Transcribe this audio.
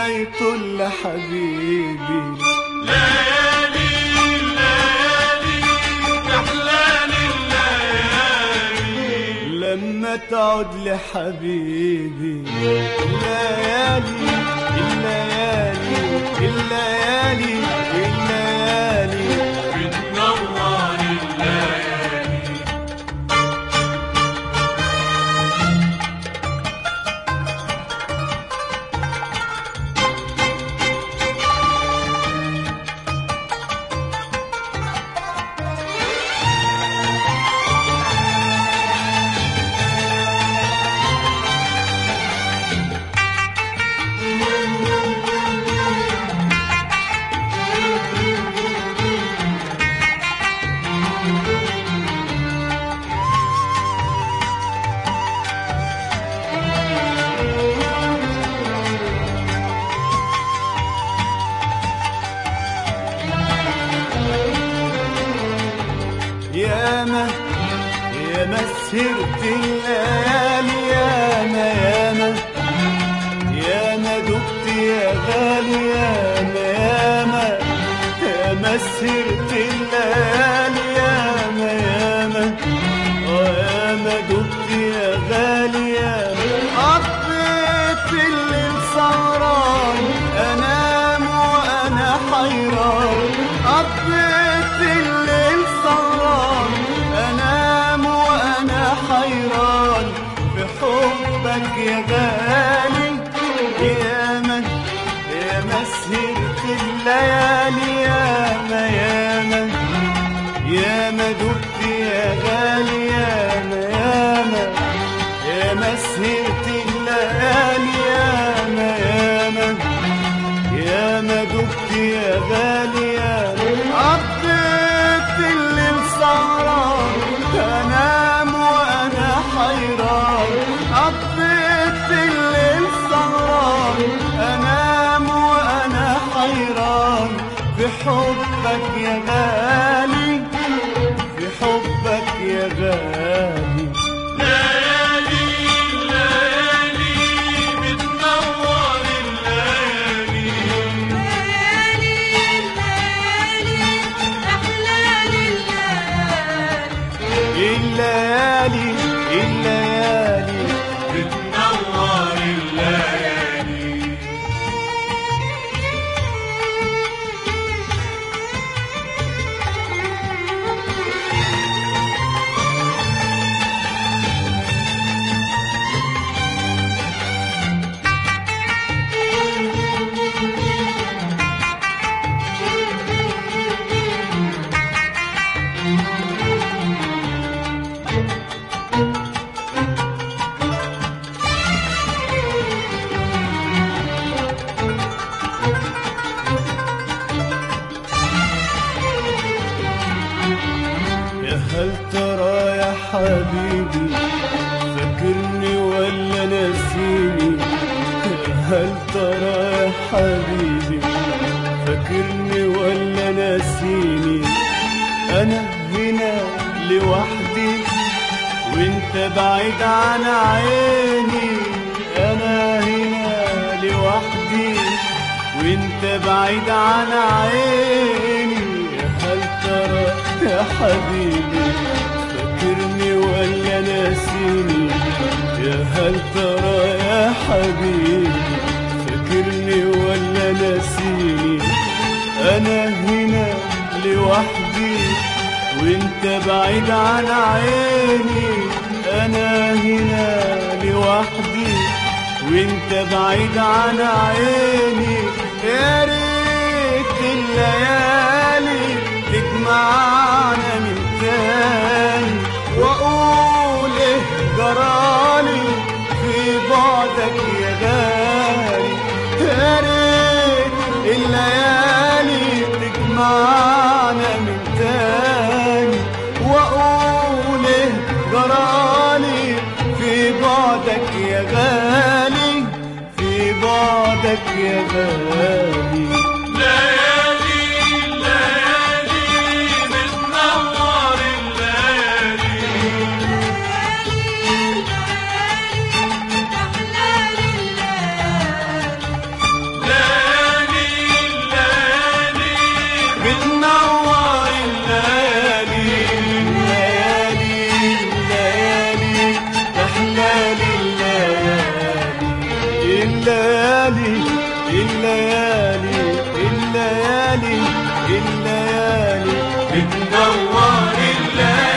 ما يطل حبيبي ليالي الليالي تحلال الليالي لما تعود لحبيبي الليالي الليالي الليالي الليالي بتنور الليالي ياما ياما سهرت الليالي ياما ياما ياما دقت يا غالي ياما ياما ياما سهرت الليالي ياما ياما وياما دقت يا غالي ياما قضيت الليل سهران انام وانا حيران قضيت الليل سهران انام وانا حيران بحبك يا غالي ياما ياما سهرت الليالي ياما ياما ياما دقت يا غالي ياما ياما ياما سهرت الليالي ياما ياما ياما دقت يا غالي ياما قضيت الليل سهران انام وانا حيران قضيت الليل سهران انام وانا حيران بحبك يا غالي بحبك يا غالي ليالي الليالي بتنور الليالي ليالي الليالي أحلال الليالي الليالي الليالي بتنور الليالي يا هل ترى يا حبيبي فاكرني ولا ناسيني يا هل ترى يا حبيبي فاكرني ولا ناسيني انا هنا لوحدي وانت بعيد عن عيني انا هنا لوحدي وانت بعيد عن عيني يا هل ترى يا حبيبي فاكرني ولا ناسيني يا هل ترى يا حبيبي فاكرني ولا ناسيني انا هنا لوحدي وانت بعيد عن عيني انا هنا لوحدي وانت بعيد عن عيني يا ريت الليالي تجمعنا من تاني واقول ايه جرالي في بعدك يا غالي يا ريت الليالي تجمعنا من تاني واقول ايه جرالي في بعدك يا غالي في بعدك يا غالي ليالي الليالي بتنور الليالي أحلال الليالي بتنور الليالي